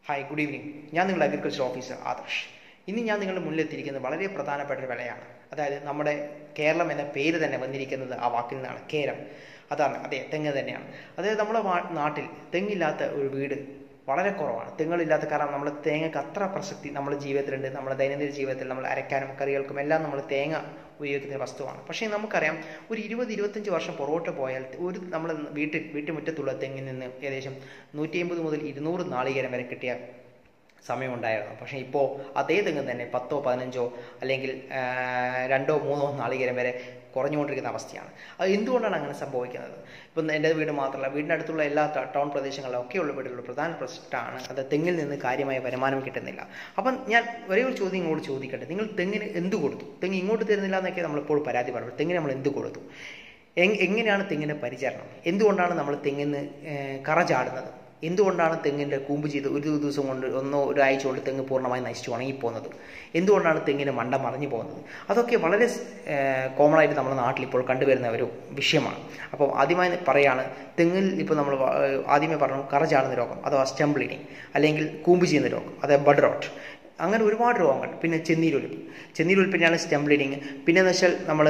hi good evening ഞാൻ നിങ്ങളുടെ agriculture officer Adarsh ഇന്ന് ഞാൻ നിങ്ങളുടെ മുന്നിലെത്തിയിരിക്കുന്നത് വളരെ പ്രധാനപ്പെട്ട ഒരു വിളയാണ് അതായത് നമ്മുടെ കേരളം എന്ന പേര് തന്നെ വന്നിരിക്കുന്നത് ആ വാക്കിൽ നിന്നാണ് കേരം അതാണ് അതെ തെങ്ങ് തന്നെയാണ് അതായത് നമ്മുടെ വാ- നാട്ടിൽ തെങ്ങില്ലാത്ത ഒരു വീട് വളരെ കുറവാണ് തെങ്ങുകളില്ലാത്ത കാരണം നമ്മൾ തേങ്ങക്ക് അത്ര പ്രസക്തി നമ്മുടെ ജീവിതത്തിലുണ്ട് നമ്മുടെ ദൈനംദിന ജീവിതത്തിൽ നമ്മൾ അരയ്ക്കാനും കറികൾക്കും എല്ലാം നമ്മൾ തേങ്ങ ഉപയോഗിക്കുന്ന വസ്തുവാണ് പക്ഷേ നമുക്കറിയാം ഒരു ഇരുപത് ഇരുപത്തഞ്ച് വർഷം പുറകോട്ട് പോയാൽ ഒരു നമ്മൾ വീട്ടിൽ വീട്ടുമുറ്റത്തുള്ള തെങ്ങിൽ നിന്ന് ഏകദേശം നൂറ്റി അമ്പത് മുതൽ ഇരുന്നൂറ് നാളികേരം വരെ കിട്ടിയ സമയമുണ്ടായിരുന്നു പക്ഷേ ഇപ്പോൾ അതേ തെങ്ങ് തന്നെ പത്തോ പതിനഞ്ചോ അല്ലെങ്കിൽ ആ, രണ്ടോ മൂന്നോ നാളികേരം വരെ കുറഞ്ഞുകൊണ്ടിരിക്കുന്ന അവസ്ഥയാണ് അത് എന്തുകൊണ്ടാണ് അങ്ങനെ സംഭവിക്കുന്നത് ഇപ്പം എൻ്റെ വീട് മാത്രമല്ല വീടിനടുത്തുള്ള എല്ലാ ട- ടൗൺ പ്രദേശങ്ങളിലും ഒക്കെയുള്ള വീടുകളിൽ പ്രധാന പ്രശ്നമാണ് അത് തെങ്ങിൽ നിന്ന് കാര്യമായ വരുമാനം കിട്ടുന്നില്ല അപ്പം ഞാൻ ഒരേ ഒരു ചോദ്യം ഇങ്ങോട്ട് ചോദിക്കട്ടെ നിങ്ങൾ തെങ്ങിന് എന്ത് കൊടുത്തു തെങ്ങ് ഇങ്ങോട്ട് തരുന്നില്ല എന്നൊക്കെ നമ്മളിപ്പോൾ പരാതി പറയുന്നത് തെങ്ങിന് നമ്മൾ എന്ത് കൊടുത്തു എങ്- എങ്ങനെയാണ് തെങ്ങിൻ്റെ പരിചരണം എന്തുകൊണ്ടാണ് നമ്മൾ തെങ്ങിന് ഏഹ്, കറ ചാടുന്നത് എന്തുകൊണ്ടാണ് തെങ്ങിൻ്റെ കൂമ്പ് ചെയ്ത് ഒരു ദിവസം കൊണ്ട് ഒന്നോ ഒരാഴ്ച കൊണ്ട് തെങ്ങ് പൂർണ്ണമായി നശിച്ചു ഉണങ്ങിപ്പോകുന്നത് എന്തുകൊണ്ടാണ് തെങ്ങിൻ്റെ മണ്ട മറിഞ്ഞു പോകുന്നത് അതൊക്കെ വളരെ കോമൺ ആയിട്ട് നമ്മുടെ നാട്ടിൽ ഇപ്പോൾ കണ്ടുവരുന്ന ഒരു വിഷയമാണ് അപ്പോൾ ആദ്യമായി പറയാണ് തെങ്ങിൽ ഇപ്പോൾ നമ്മൾ വ- ഏഹ്, ആദ്യമേ പറഞ്ഞു കറ ചാടുന്ന രോഗം അഥവാ സ്റ്റം ബ്ലീഡിങ് അല്ലെങ്കിൽ കൂമ്പ് ചെയ്യുന്ന രോഗം അതായത് ബഡ് റോട്ട് അങ്ങനെ ഒരുപാട് രോഗങ്ങൾ പിന്നെ ചെന്നീരൊലിപ്പ് ചെന്നീരൊലിപ്പിൻ്റെയാണ് സ്റ്റം ബ്ലീഡിങ് പിന്നെ എന്ന് വെച്ചാൽ നമ്മൾ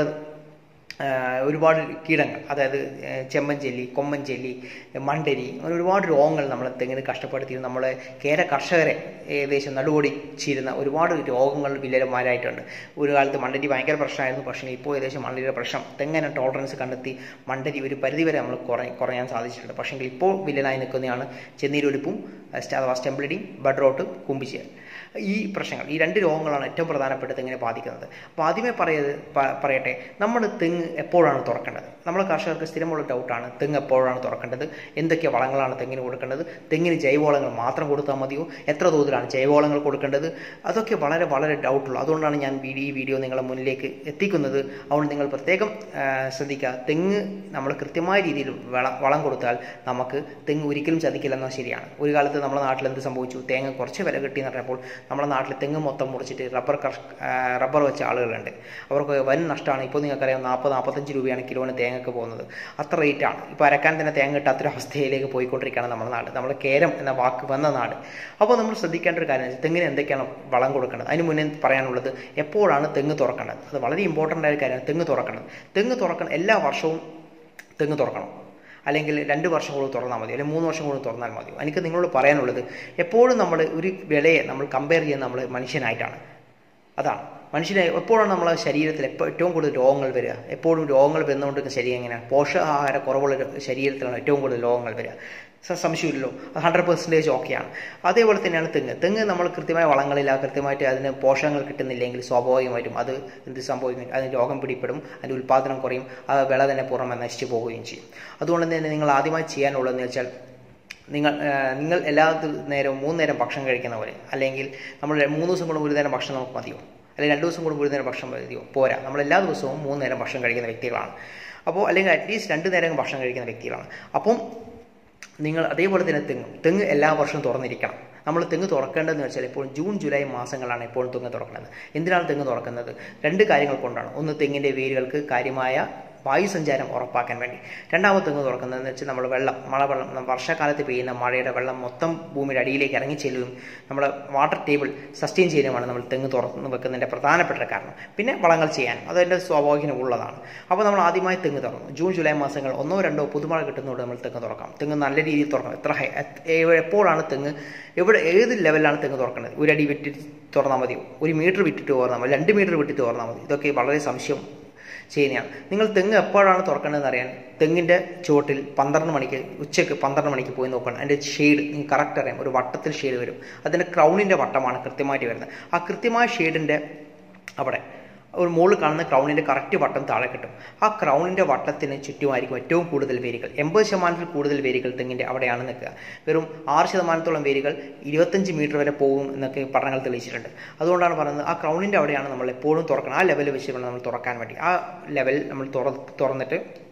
ആഹ് ഒരുപാട് കീടങ്ങൾ അതായത് ആഹ് ചെമ്മൻ ചെല്ലി കൊമ്മൻ ചെല്ലി മണ്ടരി അങ്ങനെ ഒരുപാട് രോഗങ്ങൾ നമ്മളെ തെങ്ങിന് കഷ്ടപ്പെടുത്തി നമ്മളെ കേര കർഷകരെ ഏകദേശം നടുവോടി ചീരുന്ന ഒരുപാട് രോഗങ്ങൾ വില്ലന്മാരായിട്ടുണ്ട് ഒരു കാലത്ത് മണ്ടരി ഭയങ്കര പ്രശ്നമായിരുന്നു പക്ഷേ ഇപ്പോൾ ഏകദേശം മണ്ടരിയുടെ പ്രശ്നം തെങ്ങനെ ടോളറൻസ് കണ്ടെത്തി മണ്ടരി ഒരു പരിധിവരെ നമ്മൾ കുറ കുറയാൻ സാധിച്ചിട്ടുണ്ട് പക്ഷേ ഇപ്പോൾ വില്ലനായി നിൽക്കുന്നതാണ് ചെന്നീരൊലിപ്പും അഥവാ സ്റ്റെംബ്ലിഡിങ് ബഡ്രോട്ട് കുമ്പിച്ചൽ ഈ പ്രശ്നങ്ങൾ ഈ രണ്ട് രോഗങ്ങളാണ് ഏറ്റവും പ്രധാനപ്പെട്ട തെങ്ങിനെ ബാധിക്കുന്നത് അപ്പോൾ ആദ്യമേ പറയത് പ- പറയട്ടെ നമ്മൾ തെങ്ങ് എപ്പോഴാണ് തുറക്കേണ്ടത് നമ്മൾ കർഷകർക്ക് സ്ഥിരമുള്ള ഡൗട്ടാണ് തെങ്ങ് എപ്പോഴാണ് തുറക്കേണ്ടത് എന്തൊക്കെ വളങ്ങളാണ് തെങ്ങിന് കൊടുക്കേണ്ടത് തെങ്ങിന് ജൈവവളങ്ങൾ മാത്രം കൊടുത്താൽ മതിയോ എത്ര തോതിലാണ് ജൈവവളങ്ങൾ കൊടുക്കേണ്ടത് അതൊക്കെ വളരെ വളരെ ഡൗട്ടുള്ളൂ അതുകൊണ്ടാണ് ഞാൻ വീഡിയോ ഈ വീഡിയോ നിങ്ങളുടെ മുന്നിലേക്ക് എത്തിക്കുന്നത് അതുകൊണ്ട് നിങ്ങൾ പ്രത്യേകം ആ, ശ്രദ്ധിക്കുക തെങ്ങ് നമ്മൾ കൃത്യമായ രീതിയിൽ വളം വളം കൊടുത്താൽ നമുക്ക് തെങ്ങ് ഒരിക്കലും ചതിക്കില്ലെന്നത് ശരിയാണ് ഒരു കാലത്ത് നമ്മുടെ നാട്ടിൽ എന്ത് സംഭവിച്ചു തേങ്ങ കുറച്ച് വില കിട്ടി എന്ന് പറഞ്ഞപ്പോൾ നമ്മുടെ നാട്ടിൽ തെങ്ങ് മൊത്തം മുറിച്ചിട്ട് റബ്ബർ കർഷ ആ, റബ്ബർ വെച്ച ആളുകളുണ്ട് അവർക്ക് വൻ നഷ്ടമാണ് ഇപ്പോൾ നിങ്ങൾക്കറിയാം നാൽപ്പത് നാൽപ്പത്തഞ്ച് രൂപയാണ് കിലോന് തേങ്ങക്ക് പോകുന്നത് അത്ര റേറ്റാണ് ഇപ്പോൾ അരക്കാൻ തന്നെ തേങ്ങ കിട്ടാത്തൊരു അവസ്ഥയിലേക്ക് പോയിക്കൊണ്ടിരിക്കുകയാണ് നമ്മുടെ നാട് നമ്മുടെ കേരം എന്ന വാക്ക് വന്ന നാട് അപ്പോൾ നമ്മൾ ശ്രദ്ധിക്കേണ്ട ഒരു കാര്യം എന്ന് വെച്ചാൽ തെങ്ങിന് എന്തൊക്കെയാണ് വളം കൊടുക്കേണ്ടത് അതിന് മുന്നേ പറയാനുള്ളത് എപ്പോഴാണ് തെങ്ങ് തുറക്കേണ്ടത് അത് വളരെ ഇമ്പോർട്ടൻ്റ് ആയ ഒരു കാര്യമാണ് തെങ്ങ് തുറക്കേണ്ടത് തെങ്ങ് തുറക്കണം എല്ലാ വർഷവും തെങ്ങ് തുറക്കണം അല്ലെങ്കിൽ രണ്ട് വർഷം കൂടി തുറന്നാൽ മതി അല്ലെങ്കിൽ മൂന്ന് വർഷം കൂടി തുറന്നാൽ മതി എനിക്ക് നിങ്ങളോട് പറയാനുള്ളത് എപ്പോഴും നമ്മൾ ഒരു വിലയെ നമ്മൾ കമ്പയർ ചെയ്യുന്ന നമ്മൾ മനുഷ്യനായിട്ടാണ് അതാണ് മനുഷ്യനെ എപ്പോഴാണ് നമ്മളെ ശരീരത്തിൽ എപ്പോൾ ഏറ്റവും കൂടുതൽ രോഗങ്ങൾ വരിക എപ്പോഴും രോഗങ്ങൾ വരുന്നതുകൊണ്ട് ശരീരം എങ്ങനെയാണ് പോഷകാഹാര കുറവുള്ള ഒരു ശരീരത്തിലാണ് ഏറ്റവും കൂടുതൽ രോഗങ്ങൾ വരിക സ- സംശയമില്ലല്ലോ അത് ഹൺഡ്രഡ് പെർസെൻറ്റേജ് ഓക്കെയാണ് അതേപോലെ തന്നെയാണ് തെങ്ങ് തെങ്ങ് നമ്മൾ കൃത്യമായ വളങ്ങളില്ല കൃത്യമായിട്ട് അതിന് പോഷകങ്ങൾ കിട്ടുന്നില്ലെങ്കിൽ സ്വാഭാവികമായിട്ടും അത് എന്ത് സംഭവിക്കും അതിന് രോഗം പിടിപ്പെടും അതിൻ്റെ ഉൽപ്പാദനം കുറയും ആ വിള തന്നെ പൂർണ്ണമായി നശിച്ചു പോവുകയും ചെയ്യും അതുകൊണ്ട് തന്നെ നിങ്ങൾ ആദ്യമായി ചെയ്യാനുള്ളതെന്ന് വെച്ചാൽ നിങ്ങൾ ആ, നിങ്ങൾ എല്ലാ ദി- നേരവും മൂന്ന് നേരം ഭക്ഷണം കഴിക്കുന്ന പോലെ അല്ലെങ്കിൽ നമ്മൾ മൂന്ന് ദിവസം കൊണ്ട് ഒരു നേരം ഭക്ഷണം നമുക്ക് മതിയോ അല്ലെങ്കിൽ രണ്ട് ദിവസം കൊണ്ട് ഒരു നേരം ഭക്ഷണം മതിയോ പോരാ നമ്മൾ എല്ലാ ദിവസവും മൂന്ന് നേരം ഭക്ഷണം കഴിക്കുന്ന വ്യക്തികളാണ് അപ്പോൾ അല്ലെങ്കിൽ അറ്റ്ലീസ്റ്റ് രണ്ട് നേരം ഭക്ഷണം കഴിക്കുന്ന വ്യക്തികളാണ് അപ്പം നിങ്ങൾ അതേപോലെ തന്നെ തെങ്ങ് തെങ്ങ് എല്ലാ വർഷവും തുറന്നിരിക്കണം നമ്മൾ തെങ്ങ് തുറക്കേണ്ടതെന്ന് വെച്ചാൽ ഇപ്പോൾ ജൂൺ ജൂലൈ മാസങ്ങളാണ് എപ്പോഴും തെങ്ങ് തുറക്കുന്നത് എന്തിനാണ് തെങ്ങ് തുറക്കുന്നത് രണ്ട് കാര്യങ്ങൾ കൊണ്ടാണ് ഒന്ന് തെങ്ങിൻ്റെ വേരുകൾക്ക് കാര്യമായ വായുസഞ്ചാരം ഉറപ്പാക്കാൻ വേണ്ടി രണ്ടാമത് തെങ്ങ് തുറക്കുന്നതെന്ന് വെച്ചാൽ നമ്മൾ വെള്ളം മഴ വെള്ളം നം- വർഷക്കാലത്ത് പെയ്യുന്ന മഴയുടെ വെള്ളം മൊത്തം ഭൂമിയുടെ അടിയിലേക്ക് ഇറങ്ങിച്ചെല്ലും നമ്മുടെ വാട്ടർ ടേബിൾ സസ്റ്റെയിൻ ചെയ്യാനുമാണ് നമ്മൾ തെങ്ങ് തുറന്ന് വെക്കുന്നതിൻ്റെ പ്രധാനപ്പെട്ട കാരണം പിന്നെ വളങ്ങൾ ചെയ്യാൻ അതിൻ്റെ സ്വാഭാവികം ഉള്ളതാണ് അപ്പോൾ നമ്മൾ ആദ്യമായി തെങ്ങ് തുറന്നു ജൂൺ ജൂലൈ മാസങ്ങൾ ഒന്നോ രണ്ടോ പുതുമഴ കിട്ടുന്നതോടെ നമ്മൾ തെങ്ങ് തുറക്കാം തെങ്ങ് നല്ല രീതിയിൽ തുറക്കണം എത്ര ഹൈ എത്- എ- എപ്പോഴാണ് തെങ്ങ് എവിടെ ഏത് ലെവലിലാണ് തെങ്ങ് തുറക്കുന്നത് ഒരു അടി വിട്ടിട്ട് തുറന്നാൽ മതിയോ ഒരു മീറ്റർ വിട്ടിട്ട് തുറന്നാൽ മതി രണ്ട് മീറ്റർ വിട്ടിട്ട് തുറന്നാൽ മതി ഇതൊക്കെ വളരെ സംശയം ചെയ്യുന്നതാണ് നിങ്ങൾ തെങ്ങ് എപ്പോഴാണ് തുറക്കേണ്ടതെന്ന് അറിയാൻ തെങ്ങിൻ്റെ ചുവട്ടിൽ പന്ത്രണ്ട് മണിക്ക് ഉച്ചയ്ക്ക് പന്ത്രണ്ട് മണിക്ക് പോയി നോക്കണം അതിൻ്റെ ഷെയ്ഡ് നിങ്ങൾക്ക് കറക്റ്റ് അറിയാം ഒരു വട്ടത്തിൽ ഷെയ്ഡ് വരും അതിൻ്റെ ക്രൗണിൻ്റെ വട്ടമാണ് കൃത്യമായിട്ട് വരുന്നത് ആ കൃത്യമായ ഷെയ്ഡിൻ്റെ അവിടെ ഒരു മുകളിൽ കാണുന്ന ക്രൗണിൻ്റെ കറക്റ്റ് വട്ടം താഴെ കിട്ടും ആ ക്രൗണിൻ്റെ വട്ടത്തിന് ചുറ്റുമായിരിക്കും ഏറ്റവും കൂടുതൽ വേരുകൾ എൺപത് ശതമാനത്തിൽ കൂടുതൽ വേരുകൾ തെങ്ങിൻ്റെ അവിടെയാണ് നിൽക്കുക വെറും ആറ് ശതമാനത്തോളം വേരുകൾ ഇരുപത്തഞ്ച് മീറ്റർ വരെ പോകും എന്നൊക്കെ പഠനങ്ങൾ തെളിയിച്ചിട്ടുണ്ട് അതുകൊണ്ടാണ് പറയുന്നത് ആ ക്രൗണിൻ്റെ അവിടെയാണ് നമ്മൾ എപ്പോഴും തുറക്കണം ആ ലെവൽ വെച്ച് വേണം നമ്മൾ തുറക്കാൻ വേണ്ടി ആ ലെവൽ നമ്മൾ തുറ തുറന്നിട്ട്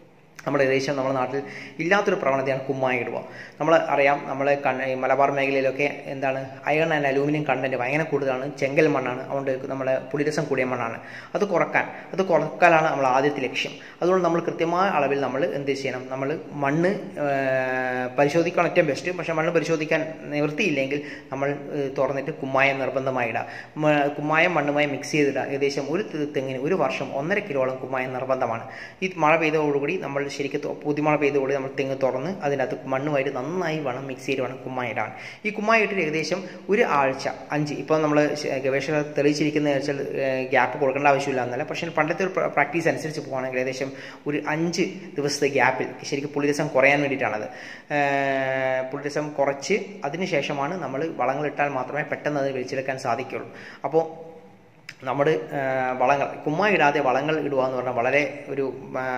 നമ്മുടെ ഏകദേശം നമ്മുടെ നാട്ടിൽ ഇല്ലാത്തൊരു പ്രവണതയാണ് കുമ്മായി ഇടുക നമ്മൾ അറിയാം നമ്മൾ കണ്ണ ഈ മലബാർ മേഖലയിലൊക്കെ എന്താണ് അയൺ ആൻഡ് അലൂമിനിയം കണ്ടന്റ് ഭയങ്കര കൂടുതലാണ് ചെങ്കൽ മണ്ണാണ് അതുകൊണ്ട് നമ്മുടെ പുളിരസം കൂടിയ മണ്ണാണ് അത് കുറക്കാൻ അത് കുറക്കാനാണ് നമ്മൾ ആദ്യത്തെ ലക്ഷ്യം അതുകൊണ്ട് നമ്മൾ കൃത്യമായ അളവിൽ നമ്മൾ എന്ത് ചെയ്യണം നമ്മൾ മണ്ണ് പരിശോധിക്കണം ഏറ്റവും ബെസ്റ്റ് പക്ഷേ മണ്ണ് പരിശോധിക്കാൻ നിവൃത്തിയില്ലെങ്കിൽ നമ്മൾ തുറന്നിട്ട് കുമ്മായം നിർബന്ധമായി ഇടാം കുമ്മായം മണ്ണുമായി മിക്സ് ചെയ്തിടുക ഏകദേശം ഒരു തെങ്ങിന് ഒരു വർഷം ഒന്നര കിലോളം കുമ്മായം നിർബന്ധമാണ് ഈ മഴ പെയ്തതോടുകൂടി നമ്മൾ ശരിക്കും പുതിമഴ പെയ്തതോടെ നമ്മൾ തെങ്ങ് തുറന്ന് അതിനകത്ത് മണ്ണുമായിട്ട് നന്നായി വേണം മിക്സ് ചെയ്ത് വേണം കുമ്മായി ഇടാൻ ഈ കുമ്മായി ഇട്ടിട്ട് ഏകദേശം ഒരു ആഴ്ച അഞ്ച് ഇപ്പോൾ നമ്മൾ ഗവേഷകർ തെളിയിച്ചിരിക്കുന്ന വെച്ചാൽ ഗ്യാപ്പ് കൊടുക്കേണ്ട ആവശ്യമില്ല എന്നല്ല പക്ഷേ പണ്ടത്തെ ഒരു പ്രാക്ടീസ് അനുസരിച്ച് പോകുകയാണെങ്കിൽ ഏകദേശം ഒരു അഞ്ച് ദിവസത്തെ ഗ്യാപ്പിൽ ശരിക്കും പുളിരസം കുറയാൻ വേണ്ടിയിട്ടാണത് പുളിരസം കുറച്ച് അതിനുശേഷമാണ് നമ്മൾ വളങ്ങൾ ഇട്ടാൽ മാത്രമേ പെട്ടെന്ന് അത് വലിച്ചെടുക്കാൻ സാധിക്കുള്ളൂ അപ്പോൾ നമ്മൾ വളങ്ങൾ കുമ്മായി ഇടാതെ വളങ്ങൾ ഇടുക എന്ന് പറഞ്ഞാൽ വളരെ ഒരു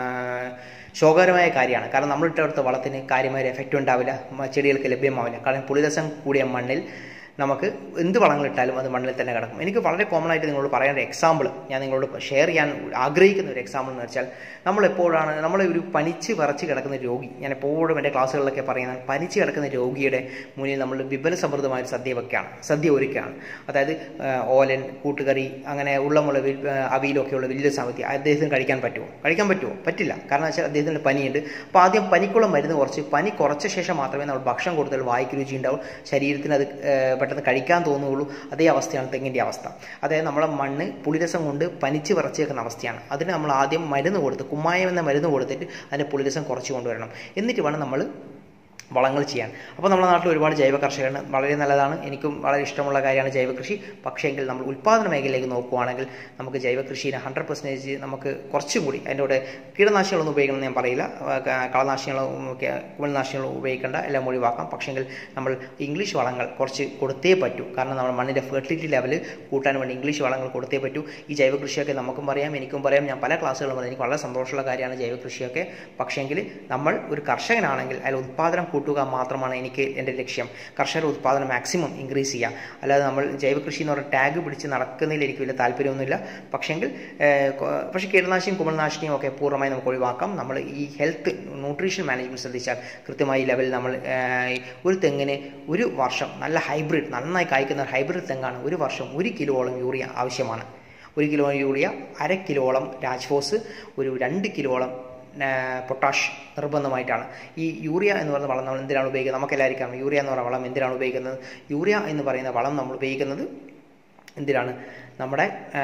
ശോകകരമായ കാര്യമാണ് കാരണം നമ്മൾ ഇട്ടെടുത്ത വളത്തിന് കാര്യമായ എഫക്റ്റ് ഉണ്ടാവില്ല ചെടികൾക്ക് ലഭ്യമാവില്ല കാരണം പുളിരസം കൂടിയ മണ്ണിൽ നമുക്ക് എന്ത് വളങ്ങൾ ഇട്ടാലും അത് മണ്ണിൽ തന്നെ കിടക്കും എനിക്ക് വളരെ കോമൺ ആയിട്ട് നിങ്ങളോട് പറയേണ്ട എക്സാമ്പിൾ ഞാൻ നിങ്ങളോട് ഷെയർ ചെയ്യാൻ ആഗ്രഹിക്കുന്ന ഒരു എക്സാമ്പിൾ എന്ന് വെച്ചാൽ നമ്മൾ എപ്പോഴാണ് നമ്മൾ ഒരു പനിച്ച് വിറച്ച് കിടക്കുന്ന രോഗി ഞാൻ എപ്പോഴും എൻ്റെ ക്ലാസ്സുകളിലൊക്കെ പറയുന്നത് പനിച്ച് കിടക്കുന്ന രോഗിയുടെ മുന്നിൽ നമ്മൾ വിപുല സമൃദ്ധമായ ഒരു സദ്യ വെക്കുകയാണ് സദ്യ ഒരുക്കുകയാണ് അതായത് ഓലൻ കൂട്ടുകറി അങ്ങനെ ഉള്ളമുള്ള അവിയിലൊക്കെയുള്ള വലിയ സമിതി അദ്ദേഹത്തിന് കഴിക്കാൻ പറ്റുമോ കഴിക്കാൻ പറ്റുമോ പറ്റില്ല കാരണം വെച്ചാൽ അദ്ദേഹത്തിന് പനിയുണ്ട് അപ്പോൾ ആദ്യം പനിക്കുള്ള മരുന്ന് കുറച്ച് പനി കുറച്ച ശേഷം മാത്രമേ നമ്മൾ ഭക്ഷണം കൊടുത്താൽ വായിക്ക് രുചി ഉണ്ടാവും ശരീരത്തിന് അത് പെട്ടെന്ന് കഴിക്കാൻ തോന്നുകയുള്ളൂ അതേ അവസ്ഥയാണ് തെങ്ങിൻ്റെ അവസ്ഥ അതായത് നമ്മളെ മണ്ണ് പുളിരസം കൊണ്ട് പനിച്ച് വിറച്ച് വെക്കുന്ന അവസ്ഥയാണ് അതിന് നമ്മൾ ആദ്യം മരുന്ന് കൊടുത്ത് കുമ്മായം എന്ന മരുന്ന് കൊടുത്തിട്ട് അതിൻ്റെ പുളിരസം കുറച്ച് കൊണ്ടുവരണം എന്നിട്ട് വേണം നമ്മൾ വളങ്ങൾ ചെയ്യാൻ അപ്പോൾ നമ്മുടെ നാട്ടിൽ ഒരുപാട് ജൈവ കർഷകരുണ്ട് വളരെ നല്ലതാണ് എനിക്കും വളരെ ഇഷ്ടമുള്ള കാര്യമാണ് ജൈവ കൃഷി പക്ഷേങ്കിൽ നമ്മൾ ഉൽപ്പാദന മേഖലയിലേക്ക് നോക്കുകയാണെങ്കിൽ നമുക്ക് ജൈവ കൃഷിനെ ഹൺഡ്രഡ് പെർസെൻറ്റേജ് നമുക്ക് കുറച്ചും കൂടി അതിൻ്റെ കൂടെ കീടനാശിനികളൊന്നും ഉപയോഗിക്കണമെന്ന് ഞാൻ പറയില്ല കളനാശിനികളും കുമിൾനാശിനികളും ഉപയോഗിക്കേണ്ട എല്ലാം ഒഴിവാക്കാം പക്ഷേങ്കിൽ നമ്മൾ ഇംഗ്ലീഷ് വളങ്ങൾ കുറച്ച് കൊടുത്തേ പറ്റൂ കാരണം നമ്മൾ മണ്ണിൻ്റെ ഫെർട്ടിലിറ്റി ലെവൽ കൂട്ടാൻ വേണ്ടി ഇംഗ്ലീഷ് വളങ്ങൾ കൊടുത്തേ പറ്റൂ ഈ ജൈവ കൃഷിയൊക്കെ നമുക്കും പറയാം എനിക്കും പറയാം ഞാൻ പല ക്ലാസ്സുകളും പറയും എനിക്ക് വളരെ സന്തോഷമുള്ള കാര്യമാണ് ജൈവ കൃഷിയൊക്കെ പക്ഷേങ്കിൽ നമ്മൾ ഒരു കർഷകനാണെങ്കിൽ അതിൽ ഉത്പാദനം കൂട്ടുക മാത്രമാണ് എനിക്ക് എൻ്റെ ലക്ഷ്യം കർഷകർ ഉത്പാദനം മാക്സിമം ഇൻക്രീസ് ചെയ്യുക അല്ലാതെ നമ്മൾ ജൈവ കൃഷി എന്ന് പറഞ്ഞ ടാഗ് പിടിച്ച് നടക്കുന്നതിൽ എനിക്ക് വലിയ താല്പര്യമൊന്നുമില്ല പക്ഷേങ്കിൽ പക്ഷേ കീടനാശിനിയും കുമിൾനാശിനിയും ഒക്കെ പൂർണ്ണമായി നമുക്ക് ഒഴിവാക്കാം നമ്മൾ ഈ ഹെൽത്ത് ന്യൂട്രീഷൻ മാനേജ്മെൻറ്റ് ശ്രദ്ധിച്ചാൽ കൃത്യമായി ലെവലിൽ നമ്മൾ ഒരു തെങ്ങിന് ഒരു വർഷം നല്ല ഹൈബ്രിഡ് നന്നായി കായ്ക്കുന്ന ഹൈബ്രിഡ് തെങ്ങാണ് ഒരു വർഷം ഒരു കിലോളം യൂറിയ ആവശ്യമാണ് ഒരു കിലോ യൂറിയ അര കിലോളം രാജ്ഫോസ് ഒരു രണ്ട് കിലോളം പൊട്ടാഷ് നിർബന്ധമായിട്ടാണ് ഈ യൂറിയ എന്ന് പറയുന്ന വളം നമ്മൾ എന്തിനാണ് ഉപയോഗിക്കുന്നത് നമുക്കെല്ലാവർക്കും യൂറിയ എന്ന് പറയുന്ന വളം എന്തിനാണ് ഉപയോഗിക്കുന്നത് യൂറിയ എന്ന് പറയുന്ന വളം നമ്മൾ ഉപയോഗിക്കുന്നത് എന്തിനാണ് നമ്മുടെ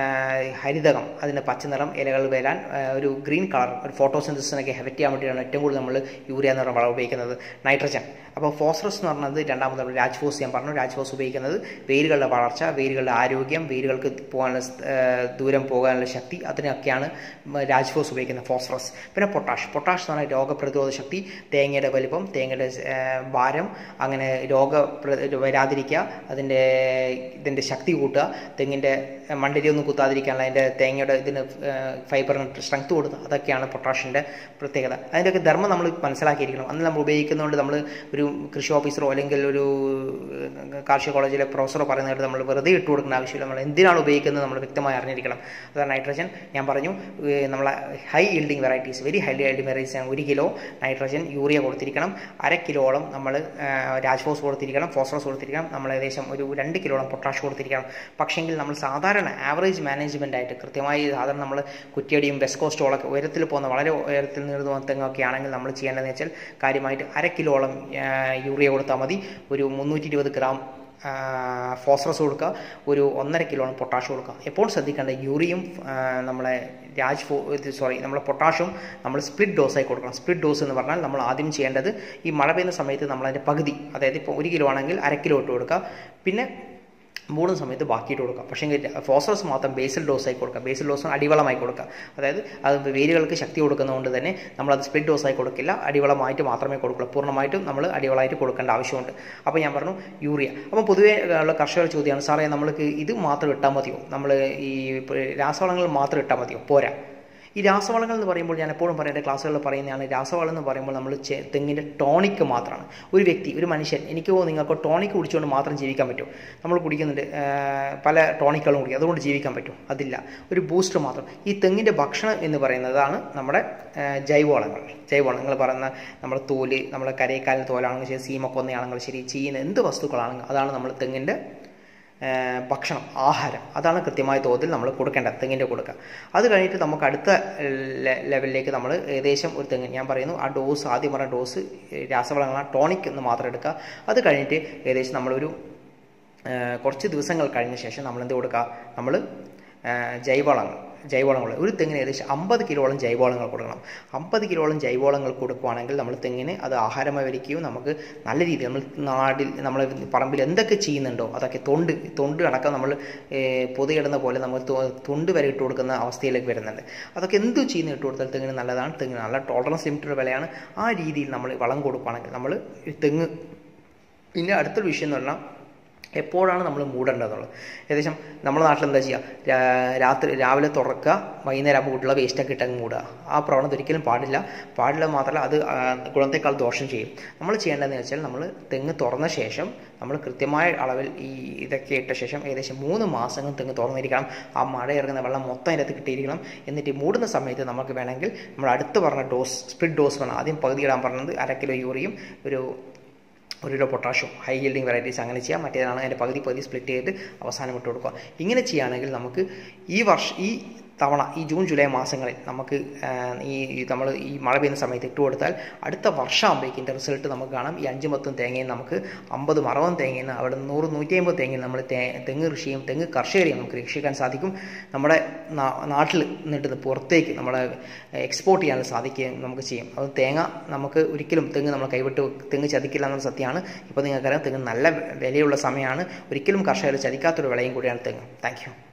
ഹരിതകം അതിൻ്റെ പച്ചനിറം ഇലകൾ വരാൻ ഒരു ഗ്രീൻ കളർ ഒരു ഫോട്ടോസിന്തസിനൊക്കെ ഹെഫക്റ്റ് ചെയ്യാൻ വേണ്ടിയാണ് ഏറ്റവും കൂടുതൽ നമ്മൾ യൂറിയ എന്ന് പറയുന്ന വളം ഉപയോഗിക്കുന്നത് നൈട്രജൻ അപ്പോൾ ഫോസ്ഫറസ് എന്ന് പറഞ്ഞത് രണ്ടാമത് നമ്മൾ രാജ്ഫോസ് ഞാൻ പറഞ്ഞു രാജ്ഫോസ് ഉപയോഗിക്കുന്നത് വേരുകളുടെ വളർച്ച വേരുകളുടെ ആരോഗ്യം വേരുകൾക്ക് പോകാനുള്ള ദൂരം പോകാനുള്ള ശക്തി അതിനൊക്കെയാണ് രാജ്ഫോസ് ഉപയോഗിക്കുന്നത് ഫോസ്ഫറസ് പിന്നെ പൊട്ടാഷ് പൊട്ടാഷ് എന്ന് പറഞ്ഞാൽ രോഗപ്രതിരോധ ശക്തി തേങ്ങയുടെ വലിപ്പം തേങ്ങയുടെ ഭാരം അങ്ങനെ രോഗ വരാതിരിക്കുക അതിൻ്റെ ഇതിൻ്റെ ശക്തി കൂട്ടുക തെങ്ങിൻ്റെ മണ്ടിരി ഒന്നും കുത്താതിരിക്കാനുള്ള അതിൻ്റെ തേങ്ങയുടെ ഇതിന് ഫൈബറിന് സ്ട്രെങ്ത് കൊടുക്കുക അതൊക്കെയാണ് പൊട്ടാഷിൻ്റെ പ്രത്യേകത അതിൻ്റെയൊക്കെ ധർമ്മം നമ്മൾ മനസ്സിലാക്കിയിരിക്കണം അന്ന് നമ്മൾ ഉപയോഗിക്കുന്നതുകൊണ്ട് നമ്മൾ ഒരു കൃഷി ഓഫീസറോ അല്ലെങ്കിൽ ഒരു കാർഷിക കോളേജിലെ പ്രൊഫസറോ പറയുന്നതായിട്ട് നമ്മൾ വെറുതെ ഇട്ട് കൊടുക്കേണ്ട ആവശ്യമില്ല നമ്മൾ എന്തിനാണ് ഉപയോഗിക്കുന്നത് നമ്മൾ വ്യക്തമായി അറിഞ്ഞിരിക്കണം അതാണ് നൈട്രജൻ ഞാൻ പറഞ്ഞു നമ്മളെ high yielding varieties very high yielding varieties ഒരു കിലോ നൈട്രജൻ യൂറിയ കൊടുത്തിരിക്കണം അര കിലോളം നമ്മൾ രാജ്ഫോസ് കൊടുത്തിരിക്കണം ഫോസ്ഫറസ് കൊടുത്തിരിക്കണം നമ്മൾ ഏകദേശം ഒരു രണ്ട് കിലോളം പൊട്ടാഷ് കൊടുത്തിരിക്കണം പക്ഷേങ്കിൽ നമ്മൾ സാധാരണ ആവറേജ് മാനേജ്മെൻ്റ് ആയിട്ട് കൃത്യമായി സാധാരണ നമ്മൾ കുറ്റിയടിയും വെസ്റ്റ് കോസ്റ്റോളൊക്കെ ഉയരത്തിൽ പോകുന്ന വളരെ ഉയരത്തിൽ നീർന്നു തെങ്ങൊക്കെ ആണെങ്കിൽ നമ്മൾ ചെയ്യേണ്ടതെന്ന് വെച്ചാൽ കാര്യമായിട്ട് അര കിലോളം യൂറിയ കൊടുത്താൽ മതി ഒരു മുന്നൂറ്റി ഇരുപത് ഗ്രാം ഫോസ്ഫറസ് കൊടുക്കുക ഒരു ഒന്നര കിലോളം പൊട്ടാഷ് കൊടുക്കുക എപ്പോൾ ശ്രദ്ധിക്കേണ്ട യൂറിയും നമ്മളെ രാജ് ഫോ ഇത് സോറി നമ്മൾ പൊട്ടാഷും നമ്മൾ സ്പ്ലിറ്റ് ഡോസായി കൊടുക്കണം സ്പ്ലിറ്റ് ഡോസ് എന്ന് പറഞ്ഞാൽ നമ്മൾ ആദ്യം ചെയ്യേണ്ടത് ഈ മഴ പെയ്യുന്ന സമയത്ത് നമ്മൾ അതിൻ്റെ പകുതി അതായത് ഇപ്പോൾ ഒരു കിലോ ആണെങ്കിൽ അര കിലോ ഇട്ട് കൊടുക്കുക പിന്നെ മൂടുന്ന സമയത്ത് ബാക്കിയിട്ട് കൊടുക്കാം പക്ഷേ ഫോസ്ഫറസ് മാത്രം ബേസിൽ ഡോസായി കൊടുക്കുക ബേസിൽ ഡോസ് അടിവളമായി കൊടുക്കുക അതായത് അത് വേരുകൾക്ക് ശക്തി കൊടുക്കുന്നതുകൊണ്ട് തന്നെ നമ്മളത് സ്പ്ലിറ്റ് ഡോസായി കൊടുക്കില്ല അടിവളമായിട്ട് മാത്രമേ കൊടുക്കുള്ളൂ പൂർണ്ണമായിട്ടും നമ്മൾ അടിവളമായിട്ട് കൊടുക്കേണ്ട ആവശ്യമുണ്ട് അപ്പോൾ ഞാൻ പറഞ്ഞു യൂറിയ അപ്പോൾ പൊതുവേ ഉള്ള കർഷകർ ചോദ്യമാണ് സാറേ നമ്മൾക്ക് ഇത് മാത്രം ഇട്ടാൽ മതിയോ നമ്മൾ ഈ രാസവളങ്ങൾ മാത്രം ഇട്ടാൽ മതിയോ പോരാ ഈ രാസവളങ്ങൾ എന്ന് പറയുമ്പോൾ ഞാൻ എപ്പോഴും പറയേണ്ട ക്ലാസ്സുകളിൽ പറയുന്നതാണ് രാസവളം എന്ന് പറയുമ്പോൾ നമ്മൾ തെങ്ങിൻ്റെ ടോണിക്ക് മാത്രമാണ് ഒരു വ്യക്തി ഒരു മനുഷ്യൻ എനിക്കോ നിങ്ങൾക്കോ ടോണിക്ക് കുടിച്ചുകൊണ്ട് മാത്രം ജീവിക്കാൻ പറ്റും നമ്മൾ കുടിക്കുന്നുണ്ട് പല ടോണിക്കുകളും കുടിക്കും അതുകൊണ്ട് ജീവിക്കാൻ പറ്റും അതില്ല ഒരു ബൂസ്റ്റർ മാത്രം ഈ തെങ്ങിൻ്റെ ഭക്ഷണം എന്ന് പറയുന്നതാണ് നമ്മുടെ ജൈവവളങ്ങൾ ജൈവവളങ്ങൾ പറയുന്ന നമ്മുടെ തോല് നമ്മുടെ കരയേക്കാലിന് തോലാണെങ്കിൽ ശരി സീമക്കൊന്നയാണെങ്കിൽ ശരി ചീന എന്ത് വസ്തുക്കളാണെങ്കിൽ അതാണ് നമ്മൾ തെങ്ങിൻ്റെ ഭക്ഷണം ആഹാരം അതാണ് കൃത്യമായ തോതിൽ നമ്മൾ കൊടുക്കേണ്ടത് തെങ്ങിൻ്റെ കൊടുക്കുക അത് കഴിഞ്ഞിട്ട് നമുക്ക് അടുത്ത ലെവലിലേക്ക് നമ്മൾ ഏകദേശം ഒരു തെങ്ങ് ഞാൻ പറയുന്നു ആ ഡോസ് ആദ്യം പറഞ്ഞ ഡോസ് രാസവളങ്ങളാണ് ടോണിക് എന്ന് മാത്രം എടുക്കുക അത് കഴിഞ്ഞിട്ട് ഏകദേശം നമ്മളൊരു കുറച്ച് ദിവസങ്ങൾ കഴിഞ്ഞ ശേഷം നമ്മൾ എന്ത് കൊടുക്കുക നമ്മൾ ജൈവവളങ്ങൾ ജൈവവളങ്ങൾ ഒരു തെങ്ങിന് ഏകദേശം അമ്പത് കിലോളം ജൈവവളങ്ങൾ കൊടുക്കണം അമ്പത് കിലോളം ജൈവവളങ്ങൾ കൊടുക്കുകയാണെങ്കിൽ നമ്മൾ തെങ്ങിന് അത് ആഹാരമായി വരികയും നമുക്ക് നല്ല രീതിയിൽ നമ്മൾ നാടിൽ നമ്മൾ പറമ്പിൽ എന്തൊക്കെ ചെയ്യുന്നുണ്ടോ അതൊക്കെ തൊണ്ട് തൊണ്ട് അടക്കം നമ്മൾ പൊതിയിടുന്ന പോലെ നമ്മൾ തൊണ്ട് വരെ ഇട്ട് കൊടുക്കുന്ന അവസ്ഥയിലേക്ക് വരുന്നുണ്ട് അതൊക്കെ എന്ത് ചെയ്യുന്ന ഇട്ട് കൊടുത്താൽ തെങ്ങിന് നല്ലതാണ് തെങ്ങിന് നല്ല ടോളറൻസ് ലിമിറ്റഡ് വിലയാണ് ആ രീതിയിൽ നമ്മൾ വളം കൊടുക്കുകയാണെങ്കിൽ നമ്മൾ തെങ്ങ് പിന്നെ അടുത്തൊരു വിഷയം എന്ന് പറഞ്ഞാൽ എപ്പോഴാണ് നമ്മൾ മൂടേണ്ടതെന്നുള്ളത് ഏകദേശം നമ്മുടെ നാട്ടിൽ എന്താ ചെയ്യുക രാത്രി രാവിലെ തുറക്കുക വൈകുന്നേരം ആകുമ്പോൾ വീട്ടിലുള്ള വേസ്റ്റൊക്കെ ഇട്ടങ്ങ് മൂടുക ആ പ്രവണത ഒരിക്കലും പാടില്ല പാടില്ല മാത്രമല്ല അത് ഗുണത്തേക്കാൾ ദോഷം ചെയ്യും നമ്മൾ ചെയ്യേണ്ടതെന്ന് വെച്ചാൽ നമ്മൾ തെങ്ങ് തുറന്ന ശേഷം നമ്മൾ കൃത്യമായ അളവിൽ ഈ ഇതൊക്കെ ഇട്ട ശേഷം ഏകദേശം മൂന്ന് മാസങ്ങൾ തെങ്ങ് തുറന്നിരിക്കണം ആ മഴ ഇറങ്ങുന്ന വെള്ളം മൊത്തം അതിനകത്ത് കിട്ടിയിരിക്കണം എന്നിട്ട് മൂടുന്ന സമയത്ത് നമുക്ക് വേണമെങ്കിൽ നമ്മൾ അടുത്ത് പറഞ്ഞ ഡോസ് സ്പ്ലിറ്റ് ഡോസ് വേണം ആദ്യം പകുതി ഇടാൻ പറഞ്ഞത് അര കിലോ യൂറിയും ഒരു ഒരു kilo potassium high yielding varieties അങ്ങനെ ചെയ്യാം മറ്റേതാണ് അതിൻ്റെ പകുതി പകുതി സ്പ്ലിറ്റ് ചെയ്ത് അവസാനം ഇട്ട് കൊടുക്കുക ഇങ്ങനെ ചെയ്യുകയാണെങ്കിൽ നമുക്ക് ഈ വർഷം ഈ തവണ ഈ ജൂൺ ജൂലൈ മാസങ്ങളിൽ നമുക്ക് ഈ നമ്മൾ ഈ മഴ പെയ്യുന്ന സമയത്ത് ഇട്ട് കൊടുത്താൽ അടുത്ത വർഷമാകുമ്പോഴേക്കും ഇതിൻ്റെ റിസൾട്ട് നമുക്ക് കാണാം ഈ അഞ്ച് മൊത്തം തേങ്ങയും നമുക്ക് അമ്പതും അറുപതും തേങ്ങയിൽ നിന്ന് അവിടെ നൂറ് നൂറ്റി അമ്പത് തേങ്ങയിൽ നമ്മൾ തേ തെങ്ങ് കൃഷിയും തെങ്ങ് കർഷകരെയും നമുക്ക് രക്ഷിക്കാൻ സാധിക്കും നമ്മുടെ നാട്ടിൽ നിന്നിട്ട് പുറത്തേക്ക് നമ്മളെ എക്സ്പോർട്ട് ചെയ്യാൻ സാധിക്കുകയും നമുക്ക് ചെയ്യും അത് തേങ്ങ നമുക്ക് ഒരിക്കലും തെങ്ങ് നമ്മൾ കൈവിട്ട് തെങ്ങ് ചതിക്കില്ല എന്നുള്ള സത്യമാണ് ഇപ്പോൾ നിങ്ങൾക്കറിയാം തെങ്ങ് നല്ല വിലയുള്ള സമയമാണ് ഒരിക്കലും കർഷകർ ചതിക്കാത്തൊരു വിളയും കൂടിയാണ് തെങ്ങ് താങ്ക്